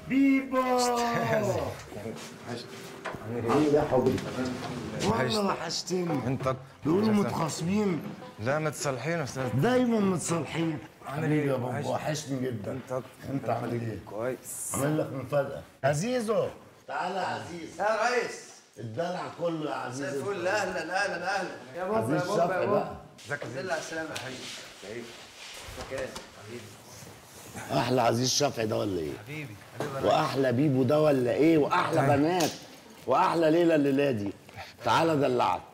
بيبو ايه يا حبيبي والله وحشت- وحشتني انت بيقولوا متخاصمين لا متصالحين استاذ دايما متصالحين عامل حبيبي ايه؟ يا بابا وحشني. وحشني جدا انت انت عامل ايه؟ كويس عامل لك مفاجأة عزيزو تعالى يا عزيز يا ريس الدلع كله يا عزيز زي الفل اهلا اهلا اهلا يا عزيز بابا يا بابا شفقي يا بقى بابا ازيك يا الحمد زين لله على السلامه يا حبيبي ازيك يا حبيبي احلى عزيز شفعي ده ولا ايه؟ حبيبي حبيبي واحلى بيبو ده ولا ايه؟ واحلى بنات واحلى ليله الليله دي تعالى دلعك